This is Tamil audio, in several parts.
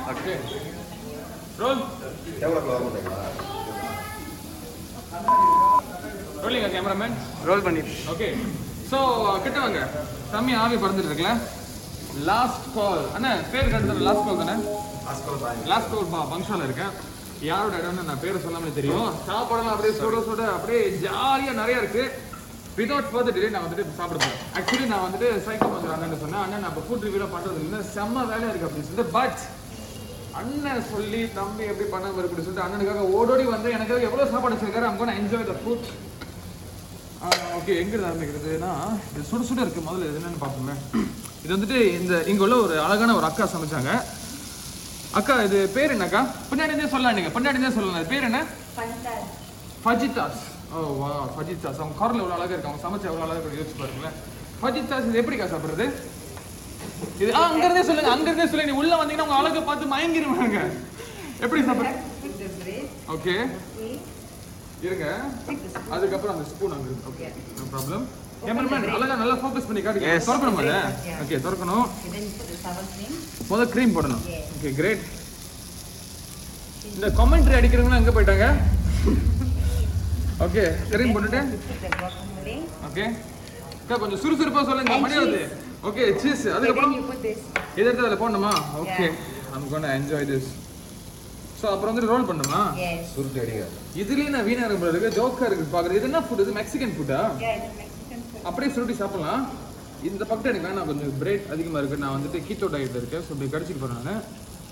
ஓகே ரோல் எவ்வளோ கிலோ வரும் ரோலிங்க கேமராமேன் ரோல் பண்ணிட்டு ஓகே ஸோ கிட்ட வாங்க தம்பி ஆவி பறந்துட்டு இருக்குல்ல லாஸ்ட் கால் அண்ணா பேர் கட்டுறது லாஸ்ட் கால் தானே லாஸ்ட் கால் பா ஃபங்க்ஷனில் இருக்கேன் யாரோட இடம்னு நான் பேர் சொல்லாமலே தெரியும் சாப்பாடெல்லாம் அப்படியே சுட சுட அப்படியே ஜாலியாக நிறைய இருக்கு விதவுட் ஃபர்தர் டிலே நான் வந்துட்டு சாப்பிட போறேன் ஆக்சுவலி நான் வந்துட்டு சைக்கிள் வந்து அண்ணன் சொன்னேன் அண்ணன் நான் இப்போ ஃபுட் ரிவ்யூலாம் பண்ணுறது இல்லை செம்ம வேலையாக இருக்கு அப்படின்னு சொல்லிட்டு பட் அண்ணன் சொல்லி தம்பி எப்படி பண்ணாம இருக்கு சொல்லிட்டு அண்ணனுக்காக ஓடோடி வந்து எனக்காக எவ்வளவு சாப்பாடு வச்சிருக்காரு I'm gonna enjoy the food okay எங்க இருந்து ஆரம்பிக்கிறதுனா இது சுடு சுடு இருக்கு முதல்ல இது என்னன்னு பார்ப்போமே இது வந்துட்டு இந்த இங்க உள்ள ஒரு அழகான ஒரு அக்கா சமைச்சாங்க அக்கா இது பேர் என்னக்கா பின்னாடி இருந்தே சொல்லலாம் நீங்க பின்னாடி இருந்தே சொல்லலாம் இது பேர் என்ன ஃபஜிதாஸ் ஓ வா ஃபஜிதாஸ் அவங்க குரல் எவ்வளோ அழகா இருக்கு அவங்க சமைச்ச எவ்வளோ அழகா இருக்கு யோசிச்சு பாருங்களேன் ஃபஜிதாஸ் இது எப்படிக்கா சாப்பிடுறது இது ஆ அங்க இருந்தே சொல்லுங்க அங்க இருந்தே சொல்லுங்க நீ உள்ள வந்தீங்கன்னா உங்க அழகை பார்த்து மயங்கிருவாங்க எப்படி சாப்பிடுறது ஓகே இருங்க அதுக்கப்புறம் அந்த ஸ்பூன் அங்க இருக்கு ஓகே நோ ப்ராப்ளம் கேமராமேன் அழகா நல்லா ஃபோக்கஸ் பண்ணி காட்டுங்க Yes. திறக்கணும் அத ஓகே திறக்கணும் முதல்ல க்ரீம் போடணும் ஓகே கிரேட் இந்த கமெண்ட்ரி அடிக்கிறவங்க எங்க போயிட்டாங்க ஓகே க்ரீம் போட்டுட்டு ஓகே அக்கா கொஞ்சம் சுறுசுறுப்பா சொல்லுங்க மணி வருது ஓகே சீஸ் அதுக்கப்புறம் இதை எடுத்து அதில் போடணுமா okay I'm gonna enjoy this so அப்புறம் வந்து ரோல் பண்ணுமா சுருட்டு அடிக்காது இதுலயே நான் வீணா இருக்கு இருக்கு ஜோக்கா இருக்கு பாக்குறது இது என்ன ஃபுட் இது மெக்சிகன் ஃபுட்டா அப்படியே சுருட்டி சாப்பிடலாம் இந்த பக்கத்து எனக்கு வேணாம் கொஞ்சம் பிரேட் அதிகமா இருக்கு நான் வந்துட்டு கீட்டோ டயட்ல இருக்கேன் ஸோ இப்படி கடிச்சிட்டு போறேன் நான்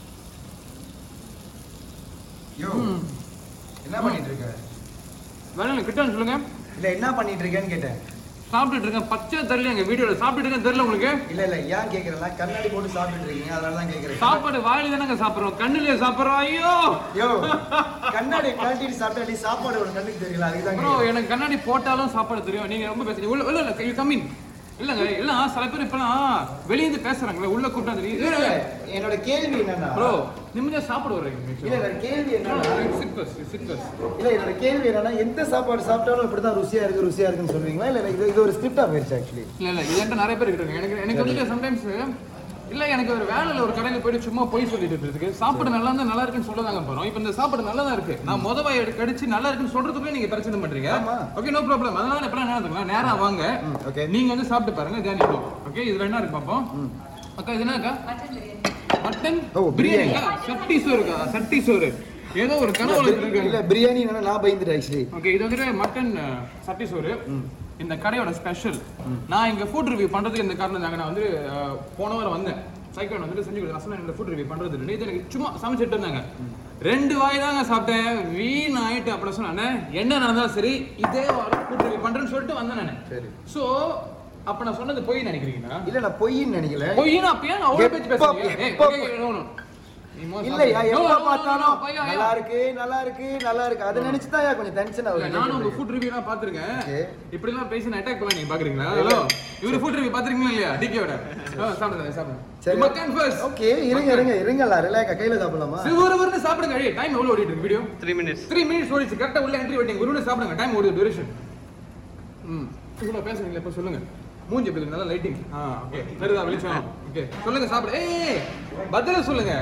யோ என்ன பண்ணிட்டு இருக்க வேணாம் கிட்ட வந்து சொல்லுங்க இல்ல என்ன பண்ணிட்டு இருக்கேன்னு கேட்டேன் சாப்பிட்டுட்டு இருக்கேன் பச்சை தெரியல எங்க வீடியோல சாப்பிட்டுட்டு இருக்கேன் தெரியல உங்களுக்கு இல்ல இல்ல ஏன் கேக்குறேன்னா கண்ணாடி போட்டு சாப்பிட்டுட்டு இருக்கீங்க அதனால தான் கேக்குறேன் சாப்பாடு வாயில தானங்க சாப்பிடுறோம் கண்ணுலயே சாப்பிடுறோம் ஐயோ யோ கண்ணாடி கழட்டிட்டு சாப்பிட்டா நீ சாப்பாடு ஒரு கண்ணுக்கு தெரியல அதுதான் ப்ரோ கேக்குறேன். எனக்கு கண்ணாடி போட்டாலும் சாப்பாடு தெரியும் நீங்க ரொம்ப பேசுறீங்க உள்ள இல்ல இல்ல யூ கம்மிங் இல்லங்க இல்ல சில பேர் இப்பலாம் வெளிய இருந்து பேசுறாங்களே உள்ள கூப்பிட்டா இல்ல, தெரியும் இல்ல, என்னோட கேள்வி என்னன்னா ப்ரோ நிம்மதியா சாப்பிட வர்றீங்க இல்ல என்னோட கேள்வி என்னன்னா சிட் பஸ் சிட் பஸ் இல்ல என்னோட கேள்வி என்னன்னா எந்த சாப்பாடு சாப்பிட்டாலும் இப்படிதான் ருசியா இருக்கு ருசியா இருக்குன்னு சொல்றீங்களா இல்ல இது இது ஒரு ஸ்கிரிப்டா போயிருச்சு ஆக்சுவலி இல்ல இல்ல இது என்கிட்ட நிறைய பேர் இருக்காங்க எனக்கு எனக்கு வந்துட்டு சம்டைம்ஸ் இல்ல எனக்கு ஒரு வேலையில ஒரு கடையில போயிட்டு சும்மா போய் சொல்லிட்டு இருக்கிறதுக்கு சாப்பாடு நல்லா இருந்தா நல்லா இருக்குன்னு சொல்லதாங்க போறோம் இப்போ இந்த சாப்பாடு நல்லா தான் இருக்கு நான் முத வாய் எடுத்து கடிச்சு நல்லா இருக்குன்னு சொல்றதுக்குள்ளே நீங்க பிரச்சனை பண்றீங்க ஆமா. ஓகே நோ ப்ராப்ளம் அதனால நான் எப்பலாம் நேரம் நேரா வாங்க ஓகே நீங்க வந்து சாப்பிட்டு பாருங்க தேன் இப்போ ஓகே இதுல என்ன இருக்கு பாப்போம் அக்கா இது என்னக்கா மட்டன் ஓ, பிரியாணி பிரியாணி. சட்டி சோறுக்கா சட்டி சோறு ஏதோ ஒரு கனவுல இருக்கு இல்ல பிரியாணி என்னன்னா நான் பயந்துட்டேன் ஆக்சுவலி ஓகே இது வந்துட்டு மட்டன் அஹ், சட்டி சோறு இந்த கடையோட ஸ்பெஷல் நான் இங்க ஃபுட் ரிவ்யூ பண்றதுக்கு இந்த காரணம் தாங்க நான் வந்து அஹ், போன வாரம் வந்தேன் சைக்கிள் வந்துட்டு செஞ்சு கொடுத்தேன் அசல் இந்த ஃபுட் ரிவ்யூ பண்றது இல்லை இது எனக்கு சும்மா சமைச்சிட்டு இருந்தாங்க ரெண்டு வாய் தாங்க சாப்பிட்டேன் வீண் ஆயிட்டு அப்புறம் சொன்னேன் என்ன நடந்தாலும் சரி இதே வாரம் ஃபுட் ரிவ்யூ பண்றேன்னு சொல்லிட்டு வந்தேன் நான் சரி சோ அப்ப நான் சொன்னது பொய் நினைக்கிறீங்களா இல்ல நான் பொய்ன்னு நினைக்கல பொய்னா அப்பயே நான் அவ்வளவு பேச்சு எப்ப- பேசுறீங்க ஏய், எப்ப- okay, okay, no, no. நீ முதல்ல இல்லையா சாப்பிடு. No, எப்ப no, no, no, பார்த்தாலும் no, பையா, நல்லா இருக்கு நல்லா இருக்கு நல்லா இருக்கு அதை நினைச்சு தான் கொஞ்சம் டென்ஷன் இல்ல, ஆகுது நானும் உங்க ஃபுட் ரிவ்யூலாம் பாத்துருக்கேன் Okay. இப்படி எல்லாம் பேசி அட்டாக் பண்ண நீங்க பாக்குறீங்களா ஹலோ இவரு ஃபுட் ரிவ்யூ பாத்துருக்கீங்களா இல்லையா டிகேவோட சாப்பிடுங்க சாப்பிடுங்க சரி மக்கன் ஃபர்ஸ்ட் ஓகே இருங்க இருங்க இருங்கல்ல ரிலாக்ஸ் கையில சாப்பிடலாமா சிவரவர்னு சாப்பிடுங்க ஏய் டைம் எவ்வளவு ஓடிட்டு இருக்கு video three minutes three minutes ஓடிச்சு கரெக்டா உள்ள என்ட்ரி வெயிட்டிங் ஒரு சாப்பிடுங்க டைம் ஓடுது டியூரேஷன் ம் இவ்வளவு பேசுறீங்களா இப்ப சொல்லுங்க மூஞ்சி எப்படி இருக்கு? நல்லா லைட்டிங் ஆ ஓகே சரிதான் வெளிச்சம் ஓகே சொல்லுங்க சாப்பிடு ஏய் பதில சொல்லுங்க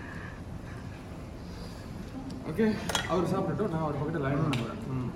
ஓகே அவர் சாப்பிட்டுட்டோம் நான் அவர் பக்கத்துல லைன் பண்ணுறேன் ம்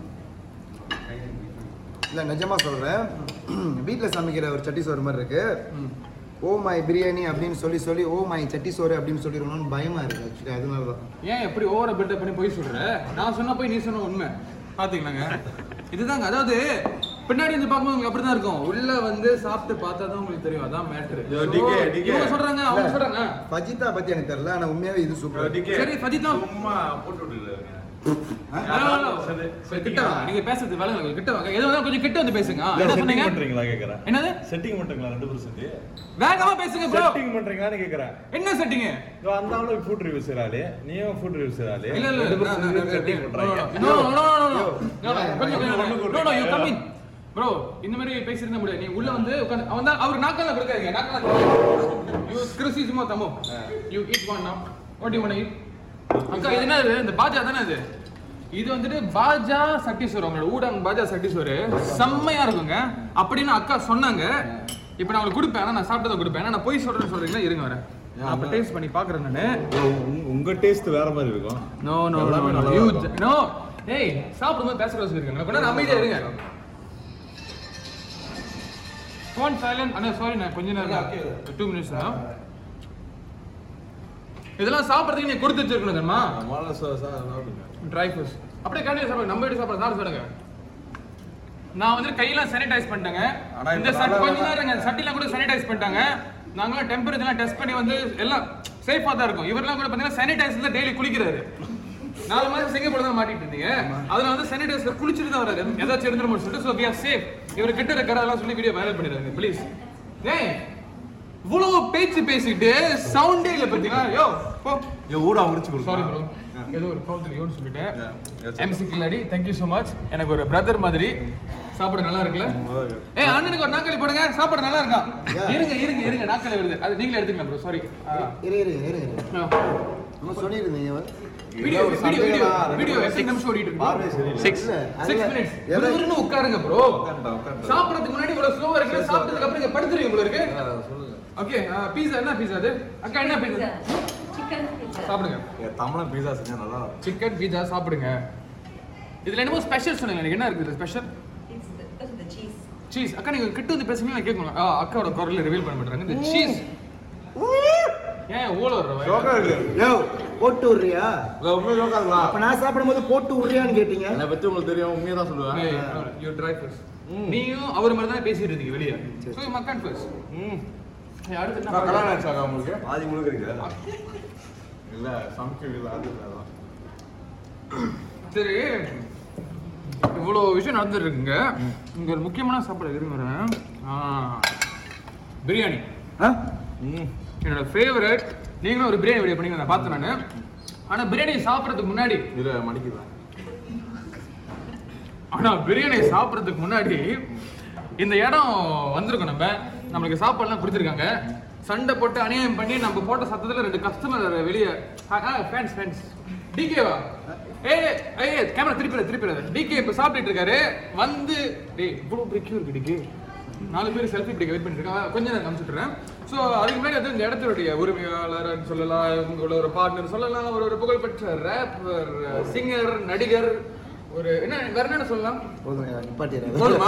இல்ல நிஜமா சொல்றேன் வீட்ல சமைக்கிற ஒரு சட்டி சோறு மாதிரி இருக்கு ம் ஓ மை பிரியாணி அப்படின்னு சொல்லி சொல்லி ஓ மை சட்டி சோறு அப்படின்னு சொல்லிடுவோம்னு பயமா இருக்கு ஆக்சுவலி அதனால தான் ஏன் எப்படி ஓவரா பில்டப் பண்ணி போய் சொல்ற நான் சொன்னா போய் நீ சொன்ன உண்மை பாத்தீங்களாங்க இதுதாங்க அதாவது பின்னாடி வந்து பார்க்கும்போது உங்களுக்கு அப்படிதான் இருக்கும் உள்ள வந்து சாப்பிட்டு பார்த்தா தான் உங்களுக்கு தெரியும் அதான் மேட்ரு Yo, DK, DK. இவங்க சொல்றாங்க அவங்க சொல்றாங்க ஃபஜிதா பத்தி எனக்கு தெரியல ஆனா உண்மையாவே இது சூப்பர் சரி ஃபஜிதா சும்மா போட்டு விடல சரி, கிட்ட வாங்க நீங்க பேசுறது வேலை கிட்ட வாங்க எது வேணாலும் கொஞ்சம் கிட்ட வந்து பேசுங்க ஆ, என்ன செட்டிங் சொன்னீங்க பண்றீங்களா கேக்குறேன் என்னது செட்டிங் பண்றீங்களா ரெண்டு பேரும் சேர்ந்து வேகமா பேசுங்க ப்ரோ செட்டிங் பண்றீங்களான்னு கேக்குறேன் என்ன செட்டிங் இதோ அந்த ஆளு ஃபுட் ரிவ்யூ செய்றாளே நீயும் ஃபுட் ரிவ்யூ செய்றாளே இல்ல இல்ல ரெண்டு பேரும் சேர்ந்து செட்டிங் பண்றாங்க no no no no no no you come in bro இந்த மாதிரி பேசிருந்த முடியாது நீ உள்ள வந்து உட்கார்ந்து அவன் தான் அவர் நாக்கெல்லாம் கொடுக்காதீங்க நாக்கெல்லாம் யூ கிறிஸ்டி சும்மா தமோ you eat one now what you want eat அக்கா இது என்ன இது இந்த பாஜா தானே இது இது வந்துட்டு பாஜா சட்டீஸ்வர் உங்களோட ஊடகம் பாஜா சட்டீஸ்வர் செம்மையா இருக்குங்க அப்படின்னு அக்கா சொன்னாங்க இப்போ நான் உங்களுக்கு கொடுப்பேன் ஆனா நான் சாப்பிட்டதை கொடுப்பேன் ஆனா நான் போய் சொல்றேன்னு சொல்றீங்களா இருங்க வரேன் நான் அப்ப டேஸ்ட் பண்ணி பாக்குறேன் நானு உங்க- உங்க டேஸ்ட் வேற மாதிரி இருக்கும் நோ நோ எல்லாமே நோ நல்லா யூ இருக்கும். நோ ஏய் சாப்பிடும்போது பேசுற சொல்லிருக்கேன் கொஞ்ச நேரம் அமைதியா இருங்க ஃபோன் சைலண்ட் அண்ணா சாரி நான் கொஞ்ச நேரம் டூ மினிட்ஸ் தான் இதெல்லாம் சாப்பிட்றதுக்கு நீ கொடுத்து வச்சிருக்கணும் தெரியுமா முதல்ல சா- சா- சாப்பிடுங்க. ட்ரை ஃபிஷ் அப்படியே கண்டிப்பாக சாப்பிடுங்க நம்ம வீட்டு சாப்பிட சாப்பிட சொல்லுங்க நான் வந்து கையெல்லாம் சானிடைஸ் பண்ணிட்டேங்க ஆனா இந்த இப்ப சட் நல்லா கொஞ்ச நேரங்க சட்டிலாம் கூட சானிடைஸ் பண்ணிட்டாங்க நாங்களாம் டெம்பரேச்சர்லாம் டெஸ்ட் பண்ணி வந்து எல்லாம் சேஃபாக தான் இருக்கும் இவரெல்லாம் கூட பார்த்தீங்கன்னா சானிடைசர்ல டெய்லி குளிக்கிறாரு நாலு மாதம் சிங்கப்பூர் தான் மாட்டிட்டு இருந்தீங்க அதுல வந்து சானிடைசர் குளிச்சுட்டு தான் வராரு ஏதாச்சும் இருந்துரும் சொல்லிட்டு ஸோ வி ஆர் சேஃப் இவர் கிட்ட இருக்கிற அதெல்லாம் சொல்லி வீடியோ வைரல் பண்ணிடுறாங்க ப்ளீஸ் ஏய் இவ்வளவு பேச்சு பேசிட்டு சவுண்டே இல்லை பார்த்தீங்களா யோ போ என் ஊடா முடிச்சு கொடுங்க. சாரி ப்ரோ ஏதோ ஒரு கவுண்டர் யோன்னு சொல்லிட்டேன் Yeah, yes, sir. எம்சி கில்லாடி தேங்க்யூ ஸோ மச் எனக்கு ஒரு பிரதர் மாதிரி சாப்பாடு நல்லா இருக்குல்ல முதல்ல. ஏய் அண்ணனுக்கு ஒரு நாக்களி போடுங்க சாப்பாடு நல்லா இருக்கா இருங்க இருங்க இருங்க நாக்களி வருது அது நீங்களே எடுத்துக்கலாம் ப்ரோ சாரி இரு இரு இரு இரு நம்ம சொல்லியிருந்தீங்க வீடியோ ஒரு வீடியோ வீடியோ சந்தேகம் தான். வீடியோ எத்தனை நிமிஷம் ஓடிட்டு பார்வை இருக்கு சரியில்லை. சிக்ஸ் இல்ல, சிக்ஸ் அதுல- மினிட்ஸ் எதை- விறுவிறுன்னு உட்காருங்க ப்ரோ உட்காருடா, உட்காருடா. சாப்பிடறதுக்கு முன்னாடி இவ்வளவு ஸ்லோவா இருக்கு சாப்பிட்டதுக்கு அப்புறம் இங்க படுத்துறீங்க போல இருக்கு ஆ, சொல்லுங்க ஓகே பீஸா என்ன பீஸா அது அக்கா என்ன பீஸா சிக்கன் pizza. சாப்பிடுங்க என் தமிழன் பீஸா செஞ்சா நல்லா இருக்கும். சிக்கன் பீஸா சாப்பிடுங்க இதுல என்னமோ ஸ்பெஷல் சொன்னீங்க எனக்கு என்ன இருக்குது special It's the, because of the cheese. Cheese அக்கா நீங்க கிட்ட வந்து பேசுங்க நான் கேட்கணும் ஆ அக்காவோட குரல்ல ரிவீல் பண்ண மாட்டாங்க இந்த சீஸ் ஏன் ஊழ ஜோக்கா வர்ற இருக்கு. யோ போட்டு விடுறியா இல்ல, உண்மையா ஜோக்கா இருக்குங்களா? அப்ப நான் சாப்பிடும்போது போட்டு விடுறியான்னு கேட்டீங்க என்னை பத்தி உங்களுக்கு தெரியும் உண்மையை தான் சொல்லுவேன் யூ ட்ரை ஃபர்ஸ்ட் நீயும் அவர் மாதிரி தான் பேசிட்டு இருந்தீங்க வெளியே ஸோ மக்கன் ஃபர்ஸ்ட் ம். அடுத்து என்ன அக்கா, கல்யாணம் பண்ணலாம்? ஆயிடுச்சாக்கா உங்களுக்கு பாதி முழுக்கிறீங்க இல்ல சமைக்க இல்ல அது இல்ல, அதான். சரி இவ்வளோ விஷயம் நடந்துட்டு இருக்குங்க இங்க ஒரு முக்கியமான சாப்பாடு விரும்புகிறேன் பிரியாணி ஆ? ம். என்னோட ஃபேவரட் நீங்களும் ஒரு பிரியாணி வீடியோ பண்ணீங்க நான் பார்த்தேன் நான் ஆனா பிரியாணி சாப்பிட்றதுக்கு முன்னாடி இரு, மடிக்குதா? ஆனா பிரியாணி சாப்பிட்றதுக்கு முன்னாடி இந்த இடம் வந்திருக்கோம் நம்ம நம்மளுக்கு சாப்பாடுலாம் கொடுத்துருக்காங்க சண்டை போட்டு அநியாயம் பண்ணி நம்ம போட்ட சத்தத்துல ரெண்டு கஸ்டமர் வெளியே ஃபேன்ஸ் ஃபேன்ஸ் டிகேவா ஏ ஏ கேமரா திருப்பி திருப்பி டிகே இப்போ சாப்பிட்டுட்டு இருக்காரு வந்து டேய் இவ்வளோ பெரிய queue இருக்கு டிகே நாலு பேர் செல்ஃபி பிடிக்க வெயிட் பண்ணிட்டு இருக்காங்க கொஞ்ச நேரம் காமிச்சிட்டுறேன் ஸோ அதுக்கு முன்னாடி வந்து இந்த இடத்துடைய உரிமையாளர் சொல்லலாம் உங்களோட ஒரு பார்ட்னர் சொல்லலாம் ஒரு ஒரு புகழ்பெற்ற ரேப்பர் சிங்கர் நடிகர் ஒரு என்ன வேற என்ன சொல்லலாம் போதுங்க நிப்பாட்டிடுறேன் போதுமா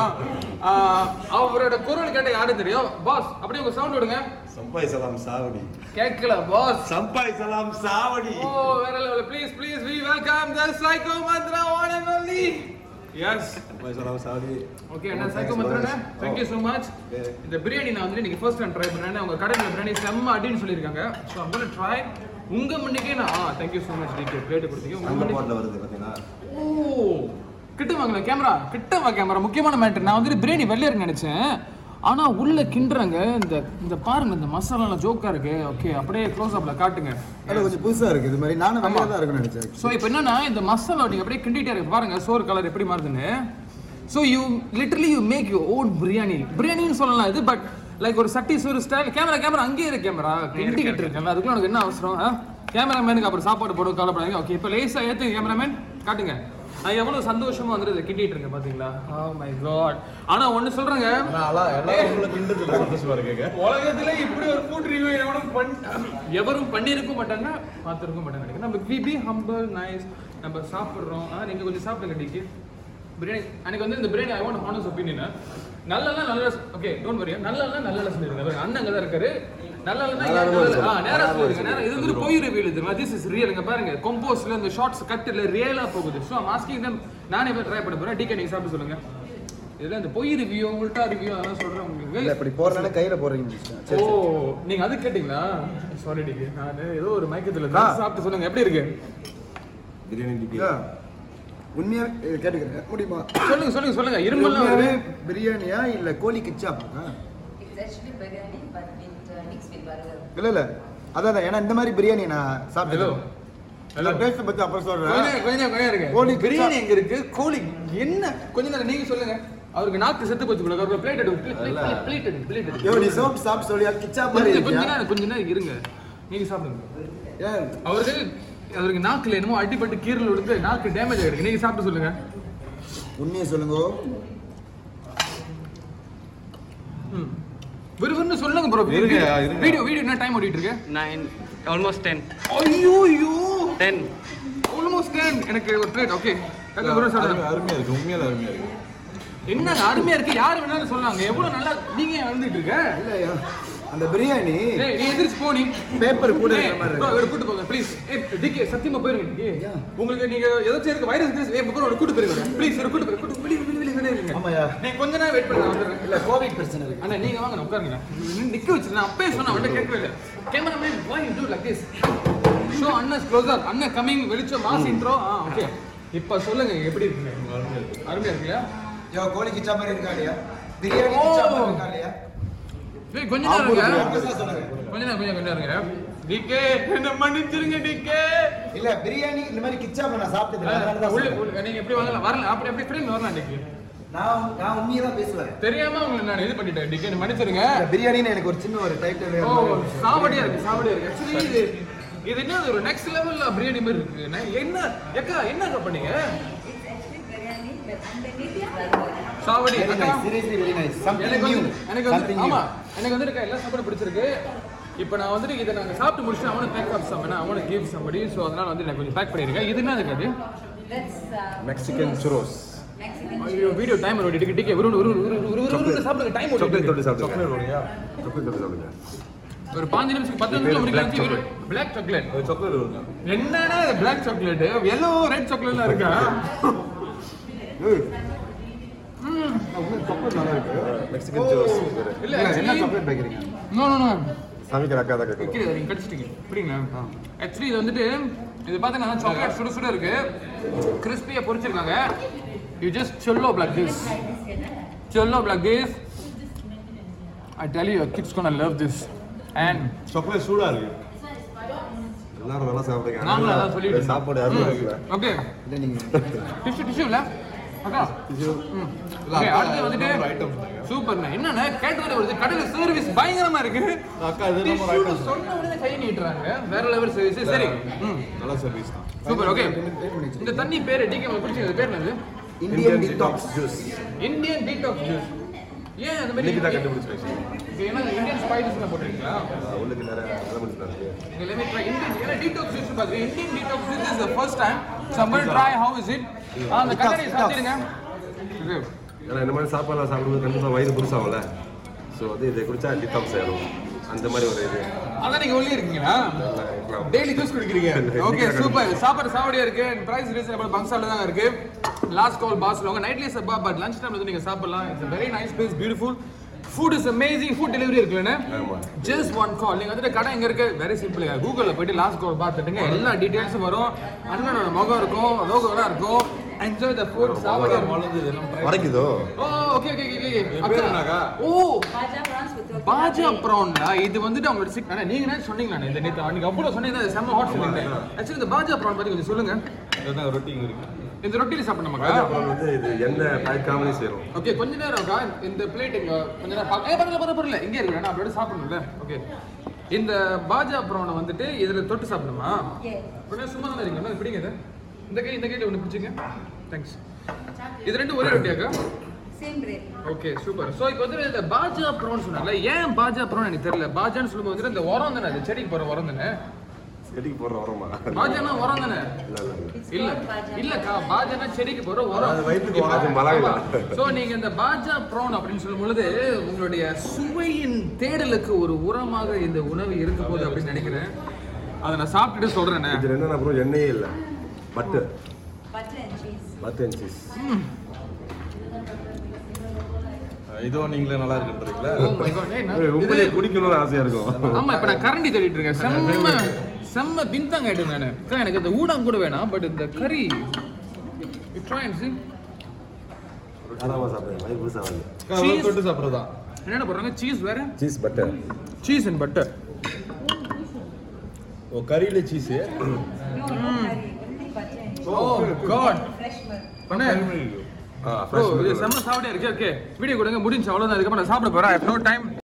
ஆஹ் அவரோட குரல் கேட்ட யாரும் தெரியும் பாஸ் அப்படியே உங்க சவுண்ட் விடுங்க சம்பாய் சலாம் சாவடி கேட்கல பாஸ் சம்பாய் சலாம் சாவடி ஓ வேற level please please we welcome the psycho mantra one and only எஸ் சம்பாய் சலாம் சாவடி ஓகே அண்ணா psycho mantra thank you so much இந்த பிரியாணி நான் வந்து இன்னைக்கு ஃபர்ஸ்ட் டைம் ட்ரை பண்ணேன் உங்க கடையில் பிரியாணி செம்ம அடின்னு சொல்லியிருக்காங்க ஸோ I'm gonna ட்ரை உங்க முன்னுக்கே நான் ஆ தேங்க் யூ ஸோ மச் டிகே பிளேட் கொடுத்தீங்க உங்க அந்த முன்னுக்கு பாட்டில் வருது பார்த்தீங்கன்னா ஓ கிட்ட வாங்கல கேமரா கிட்ட வா கேமரா முக்கியமான மேட்டர் நான் வந்து பிரியாணி வெள்ளையர் நினைச்சேன் ஆனா உள்ள கிண்டுறாங்க இந்த இந்த பாருங்க இந்த மசாலாலாம் ஜோக்கா இருக்கு ஓகே அப்படியே க்ளோஸ் அப்ல காட்டுங்க அது கொஞ்சம் புதுசா இருக்கு இது மாதிரி நானும் நல்லா தான் இருக்கும்னு நினைச்சேன் ஸோ இப்போ என்னன்னா இந்த மசாலா நீங்க அப்படியே கிண்டிட்டே இருக்கு பாருங்க சோறு கலர் எப்படி மாறுதுன்னு so you literally you make you own biryani பிரியாணின்னு சொல்லலாம் இது பட் லைக் ஒரு சட்டி சோறு ஸ்டைல் கேமரா கேமரா அங்கேயே இருக்கு கேமரா கிண்டிக்கிட்டு இருக்கேன் அதுக்குள்ள உனக்கு என்ன அவசரம் கேமராமேனுக்கு அப்புறம் சாப்பாடு போட கவலைப்படாதீங்க ஓகே இப்போ லேசா ஏத்து கேமராமேன் காட்டுங்க நான் எவ்வளவு சந்தோஷமா வந்து இதை கிண்டிட்டு இருக்கேன் பாத்தீங்களா ஓ மை காட் ஆனா ஒன்னு சொல்றேங்க ஆனா, அலா- எல்லாரும் உங்களை கிண்டது இல்ல, சந்தோஷமா இருக்கு உலகத்துல இப்படி ஒரு ஃபுட் ரிவ்யூ எவனும் பண்ண எவரும் பண்ணியிருக்க மாட்டாங்க பார்த்துருக்க மாட்டாங்க நினைக்கிறேன் நம்ம வி பி ஹம்பிள் நைஸ் நம்ம சாப்பிட்றோம் ஆ நீங்க கொஞ்சம் சாப்பிடுங்க டிக்கு பிரியாணி எனக்கு வந்து இந்த biryani I want honest opinion நல்லலாம் நல்ல ஓகே டோன்ட் வரி நல்லலாம் நல்ல சொல்லிருங்க அண்ணன் அங்கே தான் இருக்காரு நல்லலாம் ஆ நேரா சொல்லுங்க நேரா இது வந்து பொய் ரிவ்யூ இது திஸ் இஸ் ரியல் இங்க பாருங்க கொம்போஸ்ல இந்த ஷார்ட்ஸ் கட்டில் ரியலா போகுது ஸோ மாஸ்கிங் தான் நானே போய் ட்ரை பண்ண போறேன் டிகே நீங்க சாப்பிட்டு சொல்லுங்க இதுல இந்த பொய் ரிவ்யூ உல்டா ரிவ்யூ அதெல்லாம் சொல்றேன் இல்ல உங்களுக்கு இப்படி போறனால கையில போடுறீங்க சரி ஓ சரி நீங்க அது கேட்டீங்களா சாரி டிகே நான் ஏதோ ஒரு மயக்கத்துல ஆ. இருந்தேன். சாப்பிட்டு சொல்லுங்க எப்படி இருக்கு பிரியாணி டிக்கி ஐயா, உண்மையா இது கேட்டுக்கிறேன் முடியுமா சொல்லுங்க சொல்லுங்க சொல்லுங்க இரும்பல்லாம் உண்மையாவே வருது பிரியாணியா இல்ல கோழி கிச்சாப்பா It's actually biryani, but with uh, mixed with burger. இல்ல இல்ல அதான் அதான், ஏன்னா இந்த மாதிரி பிரியாணி நான் ஹலோ சாப்பிட்டேன் ஹலோ டேஸ்ட் பத்தி அப்புறம் கொஞ்ச சொல்றேன் நேரம், கொஞ்ச நேரம், கொஞ்ச நேரம் இருங்க. கோழி பிரியாணி எங்க இருக்கு கோழி என்ன கொஞ்ச நேரம் நீங்க சொல்லுங்க அவருக்கு நாக்கு செத்து போச்சு போல அவருக்கு பிளேட் எடு பிளேட் எடு பிளேட் எடு யோ நீ சோப் சாப்பிட்டு சொல்லி அது கிச்சா மாதிரி கொஞ்சம் கொஞ்ச இருக்கியா நேரம் கொஞ்ச நேரம் இருங்க நீங்க சாப்பிடுங்க ஏன் அவருக்கு அவருக்கு நாக்குல என்னமோ அடிபட்டு கீரல் விடுத்து நாக்கு டேமேஜ் ஆயிருக்கு நீங்க சாப்பிட்டு சொல்லுங்க உண்மையை சொல்லுங்க ம். விறுவிறுன்னு சொல்லுங்க ப்ரோ இருங்க, இருங்க. வீடியோ வீடியோ என்ன டைம் ஓடிட்டு இருக்கு nine, almost ten. ஐயோ ஐயோ Ten. ஆல்மோஸ்ட் டென் எனக்கு ஒரு ட்ரேட் ஓகே அருமை- அருமையா இருக்கு உண்மையில அருமையா இருக்கு என்னங்க அருமையா இருக்கு யாரு வேணாலும் சொல்லாங்க எவ்வளவு நல்லா நீங்க ஏன் வந்துட்டு இருக்க இல்லையா அந்த பிரியாணி ஏய் நீ எந்திரிச்சு போ நீ பேப்பர் கூட ஏய், இருக்கிற மாதிரி bro, இருக்கு இவரை கூட்டு போங்க ப்ளீஸ் ஏய் டிகே சத்தியமா போயிருங்க டிகே உங்களுக்கு நீங்க ஏதாச்சும் இருக்கு வைரஸ் இருக்கு ஏய் ப்ரோ கூட்டு போயிருங்க ப்ளீஸ் இவரை கூட்டு போயிருங்க கூட்டு வெளிய வெளிய வெளிய வெளிய இருங்க ஆமாயா. நீங்க கொஞ்ச நேரம் வெயிட் பண்ணுங்க வந்துடுறேன் இல்ல கோவிட் பிரச்சனை இருக்கு அண்ணா நீங்க வாங்க நான் உட்காருங்க நின்னு நிக்க வச்சிருந்தேன் நான் அப்பவே சொன்னேன் அவன்கிட்ட கேட்கவே இல்லை cameraman why you do like this show அண்ணன் க்ளோசர் அண்ணன் கமிங் வெளிச்சம் மாஸ் இன்ட்ரோ ஆ ஓகே இப்போ சொல்லுங்க எப்படி இருக்குங்க அருமையா இருக்குல்ல யோ கோழி கிச்சா மாதிரி இருக்கா இல்லையா பிரியாணி ஓ. கிச்சா மாதிரி இருக்கா இல்லையா ஏய் கொஞ்ச நேரம் இருங்க அப்படிதான் சொல்லுங்க. கொஞ்ச நேரம் கொஞ்சம் கொஞ்சம் இருங்க டிகே என்ன மன்னிச்சிருங்க டிகே இல்ல பிரியாணி இந்த மாதிரி கிச்சா நான் சாப்பிட்டது இல்ல. அதனால தான் உள்ள சொல்றேன். உள்ள- நீங்க எப்படி வரலாம் வரல அப்படி அப்படி ஃப்ரெண்ட் வரலாம் டிகே நான் நான் உண்மையை தான் பேசுவேன் தெரியாம உங்களை நான் இது பண்ணிட்டேன் டிகே என்ன மன்னிச்சிருங்க இந்த பிரியாணின்னு எனக்கு ஒரு சின்ன ஒரு டைட்டில் ஓ சாவடியா இருக்கு சாவடியா இருக்கு ஆக்சுவலி இது இது என்ன ஒரு நெக்ஸ்ட் லெவல்ல பிரியாணி மாதிரி இருக்கு என்ன- என்ன எக்கா என்ன பண்ணீங்க சாவடி அக்கா சீரியஸ்லி வெரி நைஸ் சம்திங் எனக்கு நியூ வந்து எனக்கு வந்து சம்திங் ஆமா நியூ எனக்கு வந்து இருக்க எல்லா சாப்பாடும் பிடிச்சிருக்கு இப்போ நான் வந்துட்டு இதை நாங்க சாப்பிட்டு முடிச்சுட்டு அவனை பேக் அப் சம்மனா அவனை கிவ் சம்படி ஸோ அதனால வந்து எனக்கு கொஞ்சம் பேக் பண்ணிருங்க இது என்ன இருக்காது That's uh, Mexican churros Mexican ஐயோ வீடியோ டைம் ஓடிட்டு டிக்கே ஒரு ஒரு ஒரு ஒரு ஒரு ஒரு ஒரு சாப்பிடுங்க டைம் சாக்லேட் ஓடிட்டு தொட்டு சாப்பிடுங்க சாக்லேட் வருங்க சாக்லேட் தொட்டு சாப்பிடுங்க ஒரு பாஞ்சு நிமிஷம் பத்து நிமிஷம் முடிக்கலாம் பிளாக் சாக்லேட் ஒரு சாக்லேட் வருங்க என்னன்னா பிளாக் சாக்லேட் எல்லோ ரெட் சாக்லேட்லாம் இருக்கா சாக்லேட் நல்லா இருக்கு மெக்சிகன் சுரோஸ் இல்ல என்ன actually- சாக்லேட் பேக்கறீங்க நோ நோ நோ சமைக்கிற அக்கா தான் கேட்கணும் கீழே நீங்க கடிச்சிட்டீங்க புரியுங்களா ஆக்சுவலி இது வந்துட்டு இது பார்த்தீங்கன்னா சாக்லேட் சுட சுட இருக்கு கிறிஸ்பியா பொரிச்சிருக்காங்க யூ ஜஸ்ட் சொல்லோ பிளாக் திஸ் சொல்லோ black this I tell you kids gonna love this and chocolate சூடா இருக்கு எல்லாரும் நல்லா சாப்பிடுங்க நாங்களும் அதான் சொல்லிட்டு இருந்தோம். சாப்பாடு அருமையா இருக்குல்ல ஓகே இல்ல நீங்க டிஷ்யூ டிஷ்யூ இல்ல அக்கா ம். Okay, அடுத்து வந்துட்டு ஐட்டம்ஸ் தாங்க சூப்பர்ண்ணே என்னண்ணே கேட்டது வருது கடையில் சர்வீஸ் பயங்கரமா இருக்கு அக்கா இது நம்ம Tissue ஐட்டம்ஸ் சொன்ன உடனே கை நீட்டுறாங்க வேற லெவல் சர்வீஸ் சரி ம் நல்ல சர்வீஸ் தான் சூப்பர் ஓகே இந்த தண்ணி பேரு டிகே உங்களுக்கு பிடிச்சது பேர் என்னது Indian detox juice Indian detox juice ஏன் அந்த மாதிரி இன்னைக்கு தான் கண்டுபிடிச்சேன் இது என்ன இந்தியன் ஸ்பைசஸ் போட்டிருக்கீங்களா உள்ளுக்கு நிறைய நல்ல முடிச்சு இங்க let me try Indian ஏன்னா டீடாக்ஸ் ஜூஸ் பாருங்க Indian detox juice is the first time somebody try how is it ஆ, அந்த கண்ணாடி சாத்திடுங்க இது ஏன்னா இந்த மாதிரி சாப்பாடுலாம் சாப்பிடும்போது கண்டிப்பாக வயிறு புதுசாகும்ல ஸோ வந்து இதை குடிச்சா டிடாக்ஸ் ஆயிடும் அந்த மாதிரி ஒரு இது அதான் நீங்க ஒல்லி இருக்கீங்களா டெய்லி ஜூஸ் குடிக்கிறீங்க ஓகே சூப்பர் சாப்பாடு சாவடியா இருக்கு பிரைஸ் ரீசனபிள் பங்சால தான் இருக்கு லாஸ்ட் கால் பாஸ்ல உங்க நைட்லயே சப்பா பட் லஞ்ச் டைம்ல வந்து நீங்க சாப்பிடலாம் it's very nice place beautiful food is amazing food delivery இருக்குல்லண்ணே ஆமா. ஜஸ்ட் ஒன் கால் நீங்க வந்துட்டு கடை எங்க இருக்கு வெரி சிம்பிள் கூகுள்ல போயிட்டு லாஸ்ட் கால் பார்த்துட்டுங்க எல்லா டீடைல்ஸும் வரும் அண்ணனோட முகம் இருக்கும் லோகோலாம் இருக்கும் என்ஜாய் த ஃபுட் சாப்பிட வரைக்குதோ ஓ ஓகே ஓகே ஓகே பேர் என்னக்கா? ஓ Baja prawns with your பாஜா ப்ரான்டா இது வந்துட்டு அவங்களோட சிக் ஆனா நீங்க என்ன சொன்னீங்களா இந்த நேத்து அன்னைக்கு அவ்வளவு சொன்னீங்க அது செம்ம ஹாட் சொல்லுங்க ஆக்சுவலி இந்த பாஜா ப்ரான் பத்தி கொஞ்சம் சொல்லுங்க இதுதான் ரொட்டி இருக்கு இந்த ரொட்டில சாப்பிடணுமாக்கா அப்புறம் வந்து இது எண்ணெய் பயக்காமலே சேரும் ஓகே கொஞ்ச நேரம்க்கா இந்த பிளேட் இங்க கொஞ்ச நேரம் பார்க்க ஏ பரல பரல பரல இங்கே இருக்கு நான் அப்படியே சாப்பிடணும்ல ஓகே இந்த பாஜா ப்ரானை வந்துட்டு இதுல தொட்டு சாப்பிடணுமா Yes. கொஞ்சம் சும்மா தான் இருக்கீங்களா இது பிடிங்க இது இந்த கை இந்த கையில ஒன்று பிடிச்சிங்க தேங்க்ஸ் இது ரெண்டும் ஒரே ரொட்டியாக்கா Same bread. Okay super so இப்போ வந்து இந்த பாஜா ப்ரோன் சொன்னால ஏன் பாஜா ப்ரோன் எனக்கு தெரியல பாஜான்னு சொல்லும்போது வந்துட்டு இந்த உரம் தானே அது செடிக்கு போற உரம் தானே செடிக்கு போடுற உரமா பாஜானா உரம் தானே இல்ல இல்ல இல்ல It's இல்ல called Baja. இல்லக்கா பாஜானா செடிக்கு போற உரம் அது வயித்துக்கு உரம், அது மலாயில. சோ நீங்க இந்த பாஜா ப்ரோன் அப்படின்னு சொல்லும் பொழுது உங்களுடைய சுவையின் தேடலுக்கு ஒரு உரமாக இந்த உணவு இருக்க போகுது அப்படின்னு நினைக்கிறேன் அதை நான் சாப்பிட்டுட்டு சொல்றேனே இது என்னன்னா அப்புறம் எண்ணெயே இல்லை butter Butter and cheese. Butter and cheese இதுவும் நீங்களே நல்லா இருக்குன்றீங்களா Oh my God, ஏய், நான்- உண்மையிலே இது- குடிக்கணும்னு ஆசையா இருக்கும் ஆமா இப்ப நான் கரண்டி தேடிட்டு இருக்கேன் செம்ம செம்ம பின்தாங்க ஆயிட்டு நானு அக்கா, எனக்கு இந்த ஊடாம் கூட வேணாம் பட் இந்த கறி ட்ரை அண்ட் see தாராளமாக சாப்பிடுங்க வயிறு புதுசாக வந்து அக்கா, அதெல்லாம் தொட்டு சாப்பிட்றதா என்னென்ன போடுறாங்க சீஸ் வேற cheese butter cheese and butter ஓ கறியில cheese No, no curry. Only butter and cheese. Oh god Fresh milk. பண்ணே ஆ ஓ இது செம்ம சாப்பிட்டே இருக்கு ஓகே வீடியோ கொடுங்க முடிஞ்சு அவ்வளவுதான் அதுக்கப்புறம் நான் சாப்பிட போறேன் ஐ ஹவ் நோ டைம்